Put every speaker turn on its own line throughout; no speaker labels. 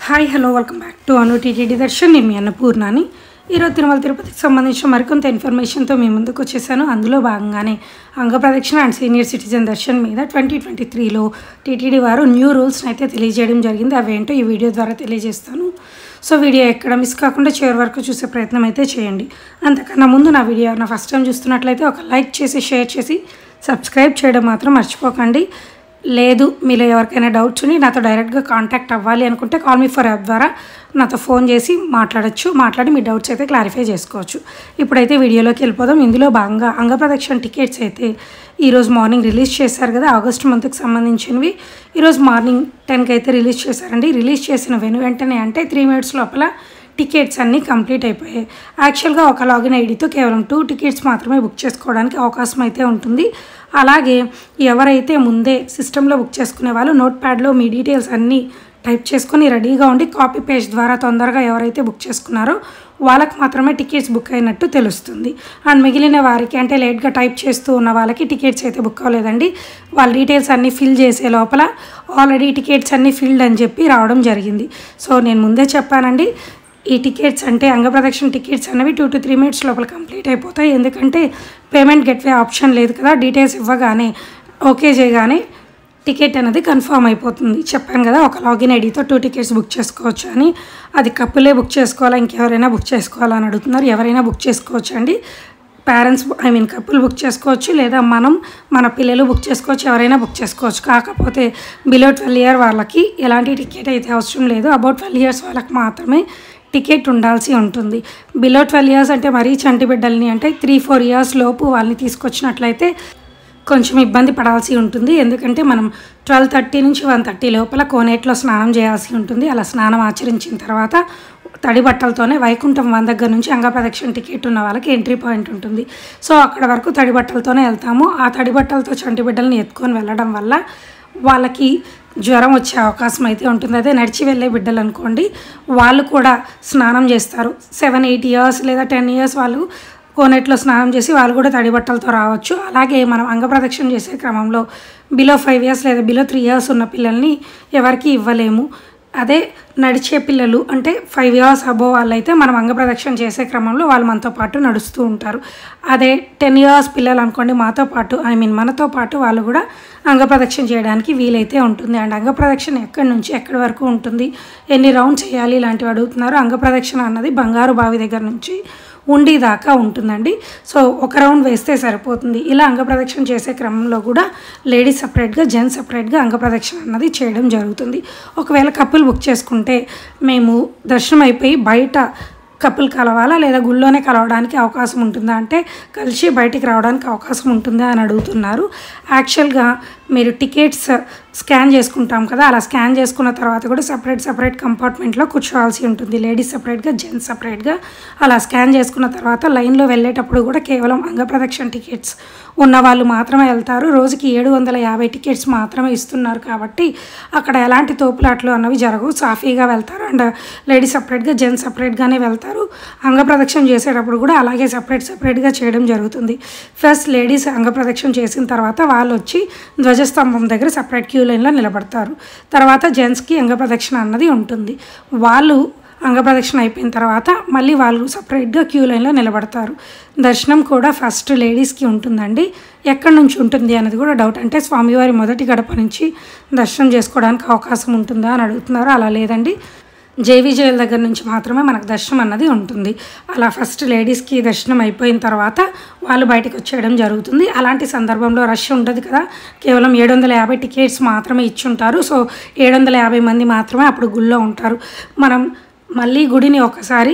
hi hello welcome back to Anu TTD darshan నేను మీ అన్నపూర్ణాని ఈరోజు తిరుమల తిరుపతికి సంబంధించిన మరికొంత ఇన్ఫర్మేషన్తో మీ ముందుకు వచ్చేసాను అందులో భాగంగానే అంగప్రదక్షిణ అండ్ సీనియర్ సిటిజన్ దర్శన్ మీద ట్వంటీ ట్వంటీ త్రీలో టీటీడీ వారు న్యూ రూల్స్ని అయితే తెలియజేయడం జరిగింది అవేంటో ఈ వీడియో ద్వారా తెలియజేస్తాను సో వీడియో ఎక్కడ మిస్ కాకుండా చివరి వరకు చూసే ప్రయత్నం అయితే చేయండి అంతకన్నా ముందు నా వీడియో నా ఫస్ట్ టైం చూస్తున్నట్లయితే ఒక లైక్ చేసి షేర్ చేసి సబ్స్క్రైబ్ చేయడం మాత్రం మర్చిపోకండి లేదు మీలో ఎవరికైనా డౌట్స్ ఉండి నాతో డైరెక్ట్గా కాంటాక్ట్ అవ్వాలి అనుకుంటే కాల్ మీ ఫర్ యాప్ ద్వారా నాతో ఫోన్ చేసి మాట్లాడొచ్చు మాట్లాడి మీ డౌట్స్ అయితే క్లారిఫై చేసుకోవచ్చు ఇప్పుడైతే వీడియోలోకి వెళ్ళిపోదాం ఇందులో భాగంగా అంగప్రదక్షిణ టికెట్స్ అయితే ఈరోజు మార్నింగ్ రిలీజ్ చేశారు కదా ఆగస్ట్ మంత్కి సంబంధించినవి ఈరోజు మార్నింగ్ టెన్కి అయితే రిలీజ్ చేశారండి రిలీజ్ చేసిన వెను వెంటనే అంటే త్రీ మినిట్స్ లోపల టికెట్స్ అన్నీ కంప్లీట్ అయిపోయాయి యాక్చువల్గా ఒక లాగిన్ ఐడితో కేవలం టూ టికెట్స్ మాత్రమే బుక్ చేసుకోవడానికి అవకాశం అయితే ఉంటుంది అలాగే ఎవరైతే ముందే సిస్టంలో బుక్ చేసుకునే వాళ్ళు నోట్ ప్యాడ్లో మీ డీటెయిల్స్ అన్నీ టైప్ చేసుకొని రెడీగా ఉండి కాపీ పేస్ట్ ద్వారా తొందరగా ఎవరైతే బుక్ చేసుకున్నారో వాళ్ళకి మాత్రమే టికెట్స్ బుక్ అయినట్టు తెలుస్తుంది అండ్ మిగిలిన వారికి అంటే లేట్గా టైప్ చేస్తూ ఉన్న వాళ్ళకి టికెట్స్ అయితే బుక్ అవ్వలేదండి వాళ్ళ డీటెయిల్స్ అన్నీ ఫిల్ చేసే లోపల ఆల్రెడీ టికెట్స్ అన్నీ ఫిల్డ్ అని చెప్పి రావడం జరిగింది సో నేను ముందే చెప్పానండి ఈ టికెట్స్ అంటే అంగప్రదక్షిణ టికెట్స్ అనేవి టూ టు త్రీ మినిట్స్ లోపల కంప్లీట్ అయిపోతాయి ఎందుకంటే పేమెంట్ గెట్వే ఆప్షన్ లేదు కదా డీటెయిల్స్ ఇవ్వగానే ఓకే చేయగానే టికెట్ అనేది కన్ఫర్మ్ అయిపోతుంది చెప్పాను కదా ఒక లాగిన్ ఐడితో టూ టికెట్స్ బుక్ చేసుకోవచ్చు అని అది కప్పులే బుక్ చేసుకోవాలా ఇంకెవరైనా బుక్ చేసుకోవాలా అని అడుగుతున్నారు ఎవరైనా బుక్ చేసుకోవచ్చు అండి parents I mean couples book చేసుకోవచ్చు లేదా మనం మన పిల్లలు బుక్ చేసుకోవచ్చు ఎవరైనా బుక్ చేసుకోవచ్చు కాకపోతే బిలో ట్వెల్వ్ ఇయర్ వాళ్ళకి ఎలాంటి టికెట్ అయితే అవసరం లేదు అబౌట్ ట్వెల్వ్ ఇయర్స్ వాళ్ళకి మాత్రమే టికెట్ ఉండాల్సి ఉంటుంది బిలో ట్వెల్వ్ ఇయర్స్ అంటే మరీ చంటి బిడ్డల్ని అంటే త్రీ ఫోర్ ఇయర్స్ లోపు వాళ్ళని తీసుకొచ్చినట్లయితే కొంచెం ఇబ్బంది పడాల్సి ఉంటుంది ఎందుకంటే మనం ట్వెల్వ్ థర్టీ నుంచి వన్ థర్టీ లోపల కోనేట్లో స్నానం చేయాల్సి ఉంటుంది అలా స్నానం ఆచరించిన తర్వాత తడి బట్టలతోనే వైకుంఠం వన్ దగ్గర నుంచి అంగప్రదక్షిణ టికెట్ ఉన్న వాళ్ళకి ఎంట్రీ పాయింట్ ఉంటుంది సో అక్కడ వరకు తడి బట్టలతోనే వెళ్తాము ఆ తడి బట్టలతో చంటి బిడ్డల్ని ఎత్తుకొని వెళ్ళడం వల్ల వాళ్ళకి జ్వరం వచ్చే అవకాశం అయితే ఉంటుంది అదే నడిచి వెళ్ళే బిడ్డలు అనుకోండి వాళ్ళు కూడా స్నానం చేస్తారు సెవెన్ ఎయిట్ ఇయర్స్ లేదా టెన్ ఇయర్స్ వాళ్ళు కోనేట్లో స్నానం చేసి వాళ్ళు కూడా తడి బట్టలతో రావచ్చు అలాగే మనం అంగప్రదక్షిణ చేసే క్రమంలో బిలో ఫైవ్ ఇయర్స్ లేదా బిలో త్రీ ఇయర్స్ ఉన్న పిల్లల్ని ఎవరికి ఇవ్వలేము అదే నడిచే పిల్లలు అంటే ఫైవ్ ఇయర్స్ అబోవ్ వాళ్ళైతే మనం అంగప్రదక్షిణ చేసే క్రమంలో వాళ్ళు మనతో పాటు నడుస్తూ ఉంటారు అదే టెన్ ఇయర్స్ పిల్లలు అనుకోండి మాతో పాటు ఐ మీన్ మనతో పాటు వాళ్ళు కూడా అంగప్రదక్షిణ చేయడానికి వీలైతే ఉంటుంది అండ్ అంగప్రదక్షిణ ఎక్కడి నుంచి ఎక్కడి వరకు ఉంటుంది ఎన్ని రౌండ్స్ చేయాలి ఇలాంటివి అడుగుతున్నారు అంగప్రదక్షిణ అన్నది బంగారు బావి దగ్గర నుంచి ఉండి దాకా ఉంటుందండి సో ఒక రౌండ్ వేస్తే సరిపోతుంది ఇలా అంగప్రదక్షిణ చేసే క్రమంలో కూడా లేడీస్ సపరేట్గా జెంట్స్ సపరేట్గా అంగప్రదక్షిణ అన్నది చేయడం జరుగుతుంది ఒకవేళ కప్పులు బుక్ చేసుకుంటే మేము దర్శనం అయిపోయి బయట కప్పులు కలవాలా లేదా గుళ్ళోనే కలవడానికి అవకాశం ఉంటుందా అంటే కలిసి బయటికి రావడానికి అవకాశం ఉంటుందా అని అడుగుతున్నారు యాక్చువల్గా మీరు టికెట్స్ స్కాన్ చేసుకుంటాం కదా అలా స్కాన్ చేసుకున్న తర్వాత కూడా సపరేట్ సపరేట్ కంపార్ట్మెంట్లో కూర్చోవాల్సి ఉంటుంది లేడీస్ సపరేట్గా జెంట్స్ సపరేట్గా అలా స్కాన్ చేసుకున్న తర్వాత లైన్లో వెళ్ళేటప్పుడు కూడా కేవలం అంగప్రదక్షిణ టికెట్స్ ఉన్న వాళ్ళు మాత్రమే వెళ్తారు రోజుకి ఏడు వందల యాభై టికెట్స్ మాత్రమే ఇస్తున్నారు కాబట్టి అక్కడ ఎలాంటి తోపులాట్లు అన్నవి జరగవు సాఫీగా వెళ్తారు అండ్ లేడీస్ సపరేట్గా జెంట్స్ సపరేట్గానే వెళ్తారు అంగప్రదక్షిణ చేసేటప్పుడు కూడా అలాగే సపరేట్ సపరేట్గా చేయడం జరుగుతుంది ఫస్ట్ లేడీస్ అంగప్రదక్షిణ చేసిన తర్వాత వాళ్ళు వచ్చి ధ్వజస్తంభం దగ్గర సపరేట్ క్యూ లైన్లో నిలబడతారు తర్వాత జెంట్స్కి అంగప్రదక్షిణ అన్నది ఉంటుంది వాళ్ళు అంగప్రదక్షిణ అయిపోయిన తర్వాత మళ్ళీ వాళ్ళు సపరేట్గా క్యూ లైన్లో నిలబడతారు దర్శనం కూడా ఫస్ట్ లేడీస్కి ఉంటుందండి ఎక్కడి నుంచి ఉంటుంది అనేది కూడా డౌట్ అంటే స్వామివారి మొదటి గడప నుంచి దర్శనం చేసుకోవడానికి అవకాశం ఉంటుందా అని అడుగుతున్నారు అలా లేదండి జేవిజేల దగ్గర నుంచి మాత్రమే మనకు దర్శనం అన్నది ఉంటుంది అలా ఫస్ట్ లేడీస్కి దర్శనం అయిపోయిన తర్వాత వాళ్ళు బయటకు వచ్చేయడం జరుగుతుంది అలాంటి సందర్భంలో రష్ ఉండదు కదా కేవలం ఏడు వందల యాభై టికెట్స్ మాత్రమే ఇచ్చుంటారు సో ఏడు వందల యాభై మంది మాత్రమే అప్పుడు గుళ్ళో ఉంటారు మనం మళ్ళీ గుడిని ఒకసారి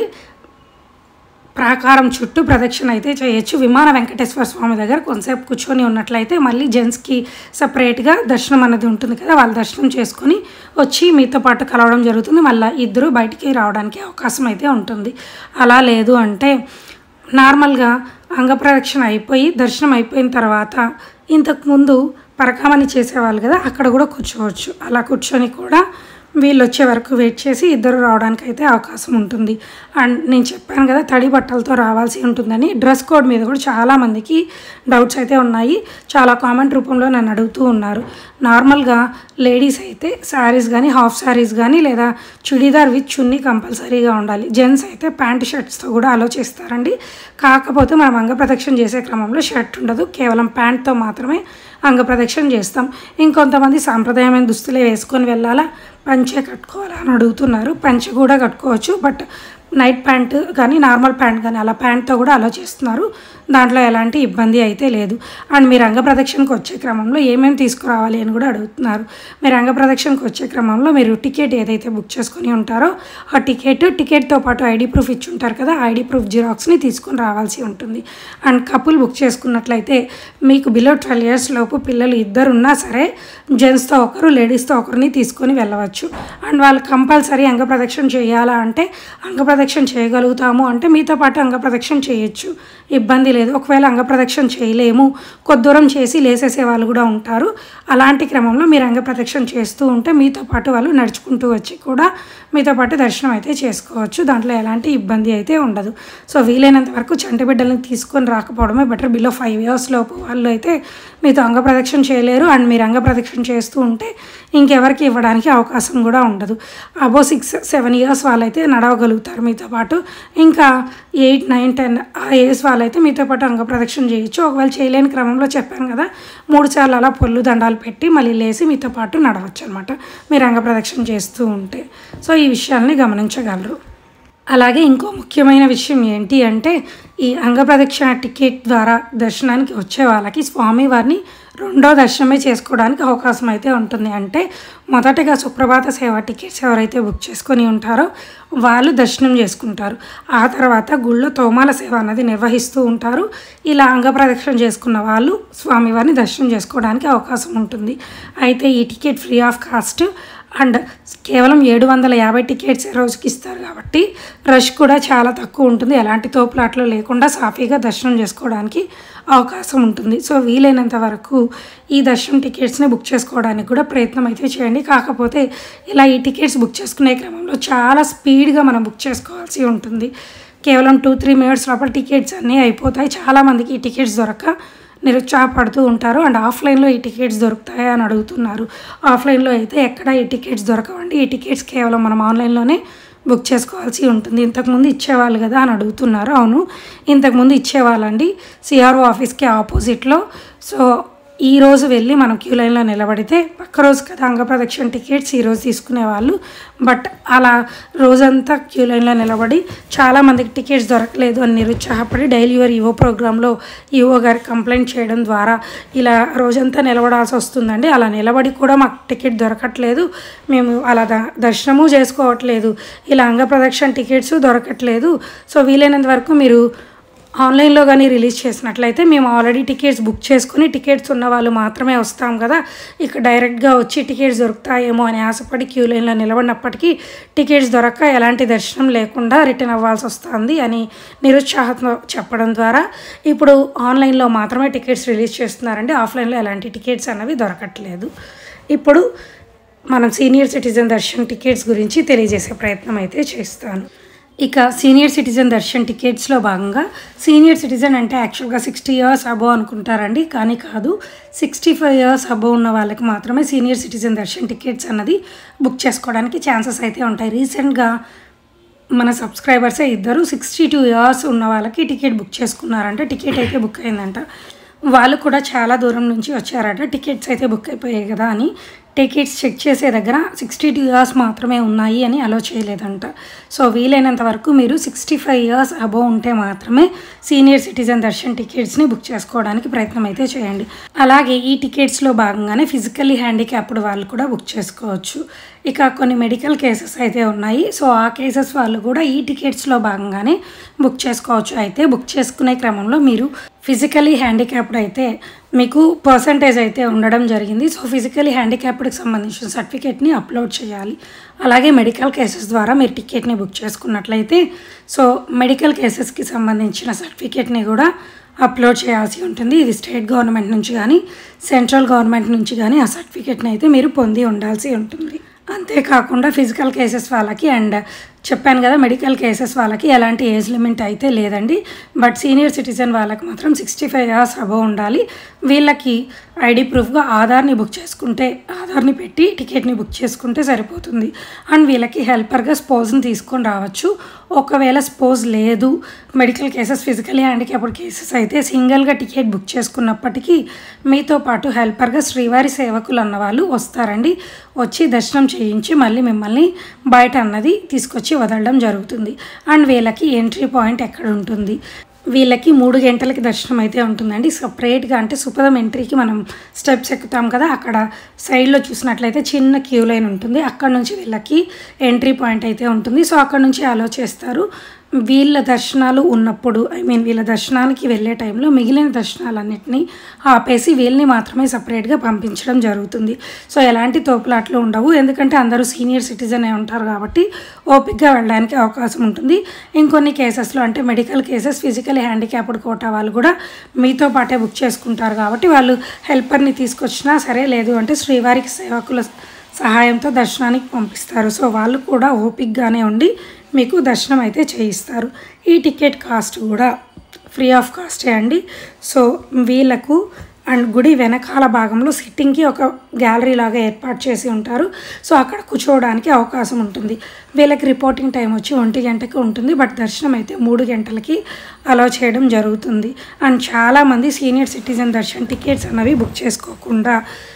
ప్రాకారం చుట్టూ ప్రదక్షిణ అయితే చేయొచ్చు విమాన వెంకటేశ్వర స్వామి దగ్గర కొంతసేపు కూర్చొని ఉన్నట్లయితే మళ్ళీ జెంట్స్కి సపరేట్గా దర్శనం అన్నది ఉంటుంది కదా వాళ్ళు దర్శనం చేసుకొని వచ్చి మీతో పాటు కలవడం జరుగుతుంది మళ్ళీ ఇద్దరు బయటికి రావడానికి అవకాశం అయితే ఉంటుంది అలా లేదు అంటే నార్మల్గా అంగప్రదక్షిణ అయిపోయి దర్శనం అయిపోయిన తర్వాత ఇంతకుముందు పరకామణి చేసేవాళ్ళు కదా అక్కడ కూడా కూర్చోవచ్చు అలా కూర్చొని కూడా వీళ్ళు వచ్చే వరకు వెయిట్ చేసి ఇద్దరు రావడానికి అయితే అవకాశం ఉంటుంది అండ్ నేను చెప్పాను కదా తడి బట్టలతో రావాల్సి ఉంటుందని డ్రెస్ కోడ్ మీద కూడా చాలామందికి డౌట్స్ అయితే ఉన్నాయి చాలా కామెంట్ రూపంలో నన్ను అడుగుతూ ఉన్నారు నార్మల్గా లేడీస్ అయితే శారీస్ కానీ హాఫ్ శారీస్ కానీ లేదా చుడీదార్ విత్ చున్నీ కంపల్సరీగా ఉండాలి జెంట్స్ అయితే ప్యాంట్ షర్ట్స్తో కూడా అలో చేస్తారండి కాకపోతే మనం అంగప్రదక్షిణ చేసే క్రమంలో షర్ట్ ఉండదు కేవలం ప్యాంట్తో మాత్రమే అంగప్రదక్షిణ చేస్తాం ఇంకొంతమంది సాంప్రదాయమైన దుస్తులే వేసుకొని వెళ్ళాలా పంచె కట్టుకోవాలా అని అడుగుతున్నారు పంచె కూడా కట్టుకోవచ్చు బట్ నైట్ ప్యాంట్ కానీ నార్మల్ ప్యాంట్ కానీ అలా ప్యాంట్తో కూడా అలా చేస్తున్నారు దాంట్లో ఎలాంటి ఇబ్బంది అయితే లేదు అండ్ మీరు అంగప్రదక్షిణకు వచ్చే క్రమంలో ఏమేమి తీసుకురావాలి అని కూడా అడుగుతున్నారు మీరు అంగప్రదక్షిణకు వచ్చే క్రమంలో మీరు టికెట్ ఏదైతే బుక్ చేసుకొని ఉంటారో ఆ టికెట్ టికెట్తో పాటు ఐడి ప్రూఫ్ ఇచ్చి ఉంటారు కదా ఐడి ప్రూఫ్ జిరాక్స్ని తీసుకొని రావాల్సి ఉంటుంది అండ్ కపుల్ బుక్ చేసుకున్నట్లయితే మీకు బిలో ట్వెల్వ్ ఇయర్స్ లోపు పిల్లలు ఇద్దరు ఉన్నా సరే జెంట్స్తో ఒకరు లేడీస్తో ఒకరిని తీసుకొని వెళ్ళవచ్చు అండ్ వాళ్ళు కంపల్సరీ అంగప్రదక్షిణ చేయాలా అంటే అంగప్రదక్షిణ చేయగలుగుతాము అంటే మీతో పాటు అంగప్రదక్షిణ చేయొచ్చు ఇబ్బంది లేదు ఒకవేళ అంగప్రదక్షిణ చేయలేము కొద్ది దూరం చేసి లేసేసే వాళ్ళు కూడా ఉంటారు అలాంటి క్రమంలో మీరు అంగప్రదక్షిణ చేస్తూ ఉంటే మీతో పాటు వాళ్ళు నడుచుకుంటూ వచ్చి కూడా మీతో పాటు దర్శనం అయితే చేసుకోవచ్చు దాంట్లో ఎలాంటి ఇబ్బంది అయితే ఉండదు సో వీలైనంత వరకు చంటి బిడ్డలను తీసుకొని రాకపోవడమే బెటర్ బిలో ఫైవ్ ఇయర్స్ లోపు వాళ్ళు అయితే మీతో అంగప్రదక్షిణ చేయలేరు అండ్ మీరు అంగప్రదక్షిణ చేస్తూ ఉంటే ఇంకెవరికి ఇవ్వడానికి అవకాశం కూడా ఉండదు అబో సిక్స్ సెవెన్ ఇయర్స్ వాళ్ళైతే నడవగలుగుతారు మీతో పాటు ఇంకా ఎయిట్ నైన్ టెన్ ఆ ఏజ్ వాళ్ళైతే మీతో పాటు అంగప్రదక్షిణ చేయొచ్చు ఒకవేళ చేయలేని క్రమంలో చెప్పాను కదా మూడు సార్లు అలా పొల్లు దండాలు పెట్టి మళ్ళీ లేచి మీతో పాటు నడవచ్చు అనమాట మీరు అంగప్రదక్షిణ చేస్తూ ఉంటే సో ఈ విషయాల్ని గమనించగలరు అలాగే ఇంకో ముఖ్యమైన విషయం ఏంటి అంటే ఈ అంగప్రదక్షిణ టికెట్ ద్వారా దర్శనానికి వచ్చే వాళ్ళకి స్వామివారిని రెండో దర్శనమే చేసుకోవడానికి అవకాశం అయితే ఉంటుంది అంటే మొదటగా సుప్రభాత సేవ టికెట్స్ ఎవరైతే బుక్ చేసుకొని ఉంటారో వాళ్ళు దర్శనం చేసుకుంటారు ఆ తర్వాత గుళ్ళో తోమాల సేవ అన్నది నిర్వహిస్తూ ఉంటారు ఇలా అంగప్రదక్షిణ చేసుకున్న వాళ్ళు స్వామివారిని దర్శనం చేసుకోవడానికి అవకాశం ఉంటుంది అయితే ఈ ticket free of cost and కేవలం ఏడు వందల యాభై టికెట్స్ రోజుకి ఇస్తారు కాబట్టి రష్ కూడా చాలా తక్కువ ఉంటుంది ఎలాంటి తోపులాట్లు లేకుండా సాఫీగా దర్శనం చేసుకోవడానికి అవకాశం ఉంటుంది సో వీలైనంత వరకు ఈ దర్శనం టికెట్స్ని బుక్ చేసుకోవడానికి కూడా ప్రయత్నం అయితే చేయండి కాకపోతే ఇలా ఈ టికెట్స్ బుక్ చేసుకునే క్రమంలో చాలా స్పీడ్గా మనం బుక్ చేసుకోవాల్సి ఉంటుంది కేవలం టూ త్రీ మినిట్స్ లోపల టికెట్స్ అన్నీ అయిపోతాయి చాలామందికి ఈ టికెట్స్ దొరక నిరుత్సాహపడుతూ ఉంటారు అండ్ ఆఫ్లైన్లో ఈ టికెట్స్ దొరుకుతాయా అని అడుగుతున్నారు ఆఫ్లైన్లో అయితే ఎక్కడ ఈ టికెట్స్ దొరకవండి ఈ టికెట్స్ కేవలం మనం ఆన్లైన్లోనే బుక్ చేసుకోవాల్సి ఉంటుంది ఇంతకుముందు ఇచ్చేవాళ్ళు కదా అని అడుగుతున్నారు అవును ఇంతకుముందు ఇచ్చేవాళ్ళండి సిఆర్ఓ ఆఫీస్కి ఆపోజిట్లో సో ఈ రోజు వెళ్ళి మనం క్యూ లైన్లో నిలబడితే పక్క రోజు కదా అంగప్రదక్షిణ టికెట్స్ ఈరోజు తీసుకునేవాళ్ళు బట్ అలా రోజంతా క్యూ లైన్లో నిలబడి చాలామందికి టికెట్స్ దొరకలేదు అని నిరుత్సాహపడి డైలీ యువర్ ఈవో ప్రోగ్రాంలో ఈవో గారికి కంప్లైంట్ చేయడం ద్వారా ఇలా రోజంతా నిలబడాల్సి వస్తుందండి అలా నిలబడి కూడా మాకు టికెట్ దొరకట్లేదు మేము అలా ద దర్శనము చేసుకోవట్లేదు ఇలా అంగప్రదక్షిణ టికెట్స్ దొరకట్లేదు సో వీలైనంత వరకు మీరు ఆన్లైన్లో కానీ రిలీజ్ చేసినట్లయితే మేము ఆల్రెడీ టికెట్స్ బుక్ చేసుకుని టికెట్స్ ఉన్న వాళ్ళు మాత్రమే వస్తాం కదా ఇక డైరెక్ట్గా వచ్చి టికెట్స్ దొరుకుతాయేమో అని ఆశపడి క్యూ లైన్లో నిలబడినప్పటికీ టికెట్స్ దొరక్క ఎలాంటి దర్శనం లేకుండా రిటర్న్ అవ్వాల్సి వస్తుంది అని నిరుత్సాహంతో చెప్పడం ద్వారా ఇప్పుడు ఆన్లైన్లో మాత్రమే టికెట్స్ రిలీజ్ చేస్తున్నారండి ఆఫ్లైన్లో ఎలాంటి టికెట్స్ అనేవి దొరకట్లేదు ఇప్పుడు మనం సీనియర్ సిటిజన్ దర్శన్ టికెట్స్ గురించి తెలియజేసే ప్రయత్నం అయితే చేస్తాను ఇక సీనియర్ సిటిజన్ దర్శన్ టికెట్స్లో భాగంగా సీనియర్ సిటిజన్ అంటే యాక్చువల్గా సిక్స్టీ ఇయర్స్ అబో అనుకుంటారండి కానీ కాదు సిక్స్టీ ఫైవ్ ఇయర్స్ అబో ఉన్న వాళ్ళకి మాత్రమే సీనియర్ సిటిజన్ దర్శన్ టికెట్స్ అన్నది బుక్ చేసుకోవడానికి ఛాన్సెస్ అయితే ఉంటాయి రీసెంట్గా మన సబ్స్క్రైబర్సే ఇద్దరు సిక్స్టీ టూ ఇయర్స్ ఉన్న వాళ్ళకి టికెట్ బుక్ చేసుకున్నారంట టికెట్ అయితే బుక్ అయిందంట వాళ్ళు కూడా చాలా దూరం నుంచి వచ్చారట టికెట్స్ అయితే బుక్ అయిపోయాయి కదా అని టికెట్స్ చెక్ చేసే దగ్గర సిక్స్టీ టూ ఇయర్స్ మాత్రమే ఉన్నాయి అని అలో చేయలేదంట సో వీలైనంత వరకు మీరు సిక్స్టీ ఫైవ్ ఇయర్స్ అబోవ్ ఉంటే మాత్రమే సీనియర్ సిటిజన్ దర్శన్ టికెట్స్ని బుక్ చేసుకోవడానికి ప్రయత్నం అయితే చేయండి అలాగే ఈ టికెట్స్లో భాగంగానే ఫిజికల్లీ హ్యాండిక్యాప్డ్ వాళ్ళు కూడా బుక్ చేసుకోవచ్చు ఇక కొన్ని మెడికల్ కేసెస్ అయితే ఉన్నాయి సో ఆ కేసెస్ వాళ్ళు కూడా ఈ టికెట్స్లో భాగంగానే బుక్ చేసుకోవచ్చు అయితే బుక్ చేసుకునే క్రమంలో మీరు ఫిజికలీ హ్యాండిక్యాప్డ్ అయితే మీకు పర్సంటేజ్ అయితే ఉండడం జరిగింది సో ఫిజికలీ హ్యాండిక్యాప్డ్కి సంబంధించిన సర్టిఫికేట్ని అప్లోడ్ చేయాలి అలాగే మెడికల్ కేసెస్ ద్వారా మీరు టికెట్ని బుక్ చేసుకున్నట్లయితే సో మెడికల్ కేసెస్కి సంబంధించిన సర్టిఫికేట్ని కూడా అప్లోడ్ చేయాల్సి ఉంటుంది ఇది స్టేట్ గవర్నమెంట్ నుంచి కానీ సెంట్రల్ గవర్నమెంట్ నుంచి కానీ ఆ సర్టిఫికేట్ని అయితే మీరు పొంది ఉండాల్సి ఉంటుంది అంతేకాకుండా ఫిజికల్ కేసెస్ వాళ్ళకి అండ్ చెప్పాను కదా మెడికల్ కేసెస్ వాళ్ళకి ఎలాంటి ఏజ్ లిమిట్ అయితే లేదండి బట్ సీనియర్ సిటిజన్ వాళ్ళకి మాత్రం సిక్స్టీ ఫైవ్ ఇయర్స్ అబవ్ ఉండాలి వీళ్ళకి ఐడి ప్రూఫ్గా ఆధార్ని బుక్ చేసుకుంటే ఆధార్ని పెట్టి టికెట్ని బుక్ చేసుకుంటే సరిపోతుంది అండ్ వీళ్ళకి హెల్పర్గా స్పోజ్ని తీసుకొని రావచ్చు ఒకవేళ స్పోజ్ లేదు medical cases physically handicapped cases అయితే సింగిల్గా టికెట్ బుక్ చేసుకున్నప్పటికీ మీతో పాటు హెల్పర్గా శ్రీవారి సేవకులు అన్న వాళ్ళు వస్తారండి వచ్చి దర్శనం చేయించి మళ్ళీ మిమ్మల్ని బయట అన్నది తీసుకొచ్చి వదలడం జరుగుతుంది అండ్ వీళ్ళకి ఎంట్రీ పాయింట్ ఎక్కడ ఉంటుంది వీళ్ళకి మూడు గంటలకి దర్శనం అయితే ఉంటుందండి సపరేట్గా అంటే సుపదం ఎంట్రీకి మనం స్టెప్స్ ఎక్కుతాం కదా అక్కడ సైడ్లో చూసినట్లయితే చిన్న క్యూ లైన్ ఉంటుంది అక్కడ నుంచి వీళ్ళకి ఎంట్రీ పాయింట్ అయితే ఉంటుంది సో అక్కడ నుంచి అలో చేస్తారు వీళ్ళ దర్శనాలు ఉన్నప్పుడు ఐ మీన్ వీళ్ళ దర్శనానికి వెళ్ళే టైంలో మిగిలిన దర్శనాలన్నింటినీ ఆపేసి వీళ్ళని మాత్రమే సపరేట్గా పంపించడం జరుగుతుంది సో ఎలాంటి తోపులాట్లు ఉండవు ఎందుకంటే అందరూ సీనియర్ సిటిజన్ ఉంటారు కాబట్టి ఓపిక్గా వెళ్ళడానికి అవకాశం ఉంటుంది ఇంకొన్ని కేసెస్లో అంటే medical cases physical handicapped quota వాళ్ళు కూడా మీతో పాటే బుక్ చేసుకుంటారు కాబట్టి వాళ్ళు హెల్పర్ని తీసుకొచ్చినా సరే లేదు అంటే శ్రీవారికి సేవకుల సహాయంతో దర్శనానికి పంపిస్తారు సో వాళ్ళు కూడా ఓపిక్గానే ఉండి మీకు దర్శనం అయితే చేయిస్తారు ఈ టికెట్ కాస్ట్ కూడా ఫ్రీ ఆఫ్ కాస్టే అండి సో వీళ్ళకు అండ్ గుడి వెనకాల భాగంలో సిట్టింగ్కి ఒక గ్యాలరీ లాగా ఏర్పాటు చేసి ఉంటారు సో అక్కడ కూర్చోవడానికి అవకాశం ఉంటుంది వీళ్ళకి రిపోర్టింగ్ టైం వచ్చి ఒంటి గంటకి ఉంటుంది బట్ దర్శనం అయితే మూడు గంటలకి అలో చేయడం జరుగుతుంది అండ్ చాలామంది సీనియర్ సిటిజన్ దర్శన్ టికెట్స్ అన్నవి బుక్ చేసుకోకుండా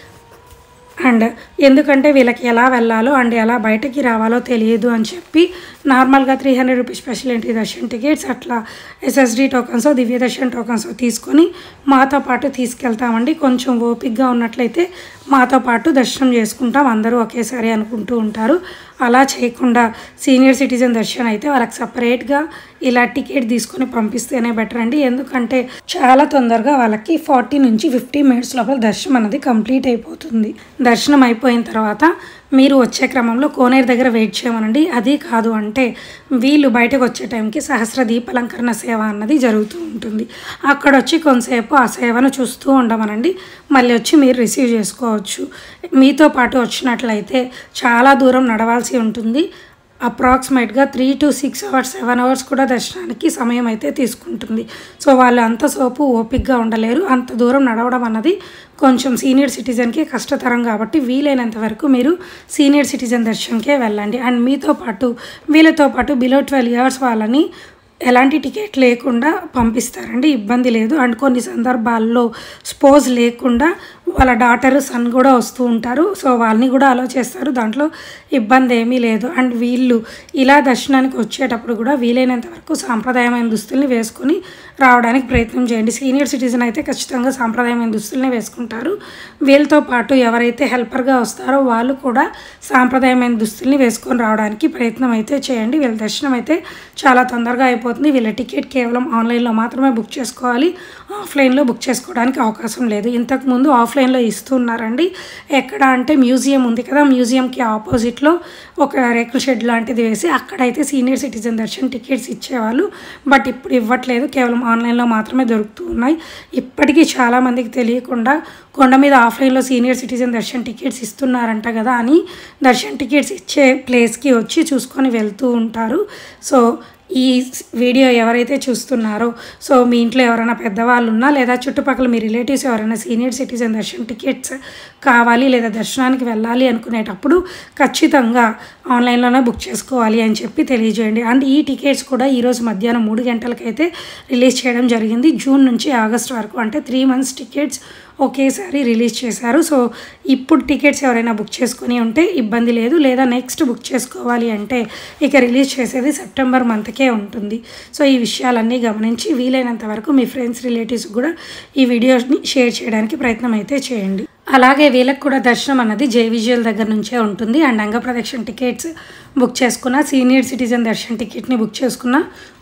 అండ్ ఎందుకంటే వీళ్ళకి ఎలా వెళ్ళాలో అండ్ ఎలా బయటకి రావాలో తెలియదు అని చెప్పి నార్మల్గా three hundred rupees special entry darshan tickets అట్లా SSD tokens Divya darshan tokens తీసుకొని మాతో పాటు తీసుకెళ్తామండి కొంచెం ఓపిక్గా ఉన్నట్లయితే మాతో పాటు దర్శనం చేసుకుంటాం అందరూ ఒకేసారి అనుకుంటూ ఉంటారు అలా చేయకుండా సీనియర్ సిటిజన్ దర్శనం అయితే వాళ్ళకి సపరేట్గా ఇలా టికెట్ తీసుకొని పంపిస్తేనే బెటర్ అండి ఎందుకంటే చాలా తొందరగా వాళ్ళకి ఫార్టీ నుంచి ఫిఫ్టీ మినిట్స్ లోపల దర్శనం అనేది కంప్లీట్ అయిపోతుంది దర్శనం అయిపోయిన తర్వాత మీరు వచ్చే క్రమంలో కోనేరు దగ్గర వెయిట్ చేయమనండి అది కాదు అంటే వీళ్ళు బయటకు వచ్చే టైంకి సహస్ర దీపాలంకరణ సేవ అన్నది జరుగుతూ ఉంటుంది అక్కడ వచ్చి కొంతసేపు ఆ సేవను చూస్తూ ఉండమనండి మళ్ళీ వచ్చి మీరు రిసీవ్ చేసుకోవచ్చు మీతో పాటు వచ్చినట్లయితే చాలా దూరం నడవాల్సి ఉంటుంది అప్రాక్సిమేట్గా three to six hours seven hours కూడా దర్శనానికి సమయం అయితే తీసుకుంటుంది సో వాళ్ళు అంతసేపు ఓపిక్గా ఉండలేరు అంత దూరం నడవడం అన్నది కొంచెం సీనియర్ సిటిజన్కి కష్టతరం కాబట్టి వీలైనంత వరకు మీరు సీనియర్ సిటిజన్ దర్శనంకే వెళ్ళండి అండ్ మీతో పాటు వీళ్ళతో పాటు బిలో ట్వెల్వ్ ఇయర్స్ వాళ్ళని ఎలాంటి టికెట్ లేకుండా పంపిస్తారండి ఇబ్బంది లేదు అండ్ కొన్ని సందర్భాల్లో స్పోజ్ లేకుండా వాళ్ళ డాటర్ సన్ కూడా వస్తూ ఉంటారు సో వాళ్ళని కూడా అలో చేస్తారు దాంట్లో ఇబ్బంది ఏమీ లేదు అండ్ వీళ్ళు ఇలా దర్శనానికి వచ్చేటప్పుడు కూడా వీలైనంత వరకు సాంప్రదాయమైన దుస్తుల్ని వేసుకొని రావడానికి ప్రయత్నం చేయండి సీనియర్ సిటిజన్ అయితే ఖచ్చితంగా సాంప్రదాయమైన దుస్తుల్ని వేసుకుంటారు వీళ్ళతో పాటు ఎవరైతే హెల్పర్గా వస్తారో వాళ్ళు కూడా సాంప్రదాయమైన దుస్తుల్ని వేసుకొని రావడానికి ప్రయత్నం అయితే చేయండి వీళ్ళ దర్శనం అయితే చాలా తొందరగా అయిపోతుంది వీళ్ళ టికెట్ కేవలం ఆన్లైన్లో మాత్రమే బుక్ చేసుకోవాలి ఆఫ్లైన్లో బుక్ చేసుకోవడానికి అవకాశం లేదు ఇంతకుముందు ఆఫ్లైన్లో ఇస్తున్నారండి ఎక్కడ అంటే మ్యూజియం ఉంది కదా మ్యూజియంకి ఆపోజిట్లో ఒక రేకుల షెడ్ లాంటిది వేసి అక్కడైతే సీనియర్ సిటిజన్ దర్శన్ టికెట్స్ ఇచ్చేవాళ్ళు బట్ ఇప్పుడు ఇవ్వట్లేదు కేవలం ఆన్లైన్లో మాత్రమే దొరుకుతూ ఉన్నాయి ఇప్పటికీ చాలామందికి తెలియకుండా కొండ మీద ఆఫ్లైన్లో సీనియర్ సిటిజన్ దర్శన్ టికెట్స్ ఇస్తున్నారంట కదా అని దర్శన్ టికెట్స్ ఇచ్చే ప్లేస్కి వచ్చి చూసుకొని వెళ్తూ ఉంటారు సో ఈ వీడియో ఎవరైతే చూస్తున్నారో సో మీ ఇంట్లో ఎవరైనా పెద్దవాళ్ళు ఉన్నా లేదా చుట్టుపక్కల మీ రిలేటివ్స్ ఎవరైనా సీనియర్ సిటిజన్ దర్శన్ టికెట్స్ కావాలి లేదా దర్శనానికి వెళ్ళాలి అనుకునేటప్పుడు ఖచ్చితంగా ఆన్లైన్లోనే బుక్ చేసుకోవాలి అని చెప్పి తెలియజేయండి అండ్ ఈ టికెట్స్ కూడా ఈరోజు మధ్యాహ్నం మూడు గంటలకైతే రిలీజ్ చేయడం జరిగింది జూన్ నుంచి ఆగస్ట్ వరకు అంటే త్రీ మంత్స్ టికెట్స్ ఒకేసారి రిలీజ్ చేశారు సో ఇప్పుడు టికెట్స్ ఎవరైనా బుక్ చేసుకుని ఉంటే ఇబ్బంది లేదు లేదా నెక్స్ట్ బుక్ చేసుకోవాలి అంటే ఇక రిలీజ్ చేసేది సెప్టెంబర్ మంత్కే ఉంటుంది సో ఈ విషయాలన్నీ గమనించి వీలైనంత వరకు మీ ఫ్రెండ్స్ రిలేటివ్స్ కూడా ఈ వీడియోని షేర్ చేయడానికి ప్రయత్నం అయితే చేయండి అలాగే వీళ్ళకి కూడా దర్శనం అన్నది జే విజువల్ దగ్గర నుంచే ఉంటుంది అండ్ అంగప్రదక్షిణ టికెట్స్ బుక్ చేసుకున్న సీనియర్ సిటిజన్ దర్శన్ టికెట్ని బుక్ చేసుకున్న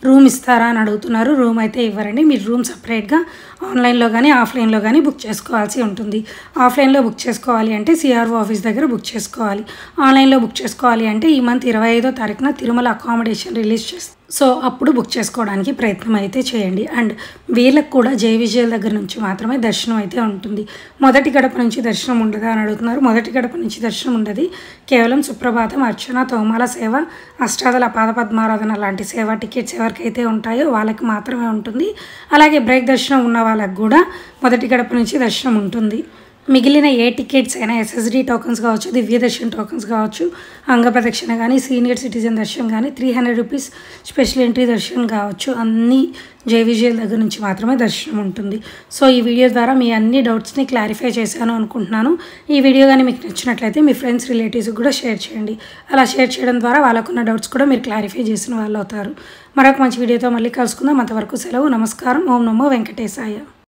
రూమ్ ఇస్తారా అని అడుగుతున్నారు రూమ్ అయితే ఇవ్వరండి మీరు రూమ్ సపరేట్గా ఆన్లైన్లో కానీ ఆఫ్లైన్లో కానీ బుక్ చేసుకోవాల్సి ఉంటుంది ఆఫ్లైన్లో బుక్ చేసుకోవాలి అంటే సిఆర్ఓ ఆఫీస్ దగ్గర బుక్ చేసుకోవాలి ఆన్లైన్లో బుక్ చేసుకోవాలి అంటే ఈ మంత్ ఇరవై ఐదో తారీఖున తిరుమల అకామిడేషన్ రిలీజ్ చేస్తారు సో అప్పుడు బుక్ చేసుకోవడానికి ప్రయత్నం అయితే చేయండి అండ్ వీళ్ళకి కూడా జై విజయల దగ్గర నుంచి మాత్రమే దర్శనం అయితే ఉంటుంది మొదటి గడప నుంచి దర్శనం ఉండదా అని అడుగుతున్నారు మొదటి గడప నుంచి దర్శనం ఉండదు కేవలం సుప్రభాతం అర్చన తోమాల సేవ అష్టాదల పాదపద్మారాధన లాంటి సేవ టికెట్స్ ఎవరికైతే ఉంటాయో వాళ్ళకి మాత్రమే ఉంటుంది అలాగే బ్రేక్ దర్శనం ఉన్న వాళ్ళకి కూడా మొదటి గడప నుంచి దర్శనం ఉంటుంది మిగిలిన ఏ టికెట్స్ అయినా ఎస్ఎస్డి టోకన్స్ కావచ్చు దివ్య దర్శన్ టోకన్స్ కావచ్చు అంగ ప్రదక్షిణ కానీ సీనియర్ సిటిజన్ దర్శనం కానీ three hundred rupees special entry దర్శనం కావచ్చు అన్ని జై విజయల దగ్గర నుంచి మాత్రమే దర్శనం ఉంటుంది సో ఈ వీడియో ద్వారా మీ అన్ని డౌట్స్ని క్లారిఫై చేశాను అనుకుంటున్నాను ఈ వీడియో కానీ మీకు నచ్చినట్లయితే మీ ఫ్రెండ్స్ రిలేటివ్స్కి కూడా షేర్ చేయండి అలా షేర్ చేయడం ద్వారా వాళ్ళకున్న డౌట్స్ కూడా మీరు క్లారిఫై చేసిన వాళ్ళు అవుతారు మరొక మంచి వీడియోతో మళ్ళీ కలుసుకుందాం అంతవరకు సెలవు నమస్కారం ఓం నమో వెంకటేశాయ